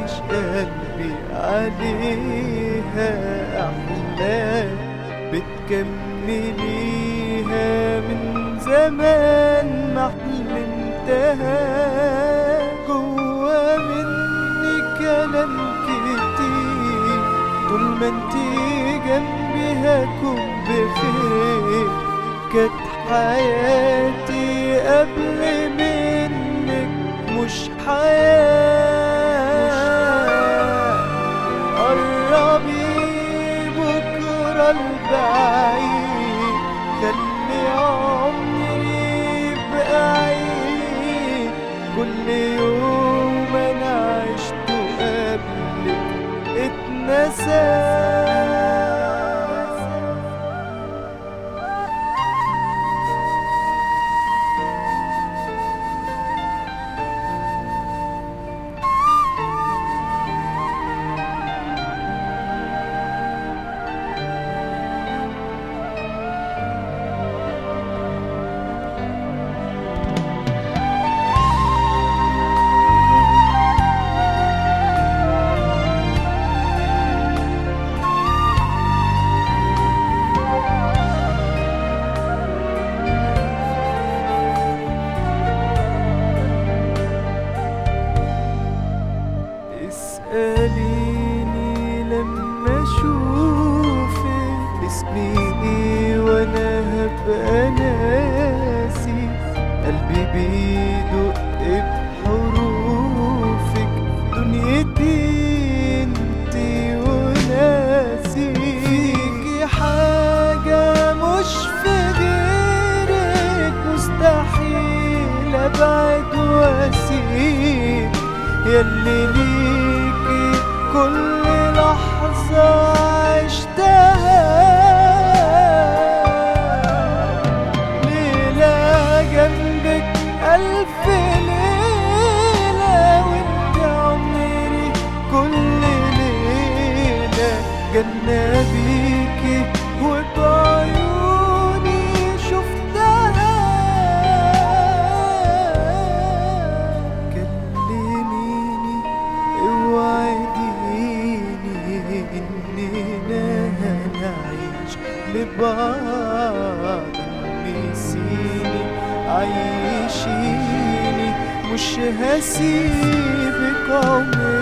عايش قلبي عليها أحلام بتكمليها من زمان ما حلمتها جوا مني كلام كتير طول ما انتي جنبي هكون بخير كانت حياتي قبل منك مش حياة قربي بكرة البعيد خلي عمري يبقى عيد كل يوم انا عشته قبلك اتنسى اسأليني لما اشوفك اسمي ايه وانا هبقى ناسي قلبي بيدق بحروفك دنيتي انتي وناسي فيكي حاجة مش في غيرك مستحيل ابعد واسيب ياللي ليكي كل لحظة عشتها ليلة جنبك ألف ليلة وانت عمري كل ليلة جنة بيكي وبعيوني شفتها كلميني اوعديني اننا هنعيش لبعض نسيني عيشيني مش هسيبك عمري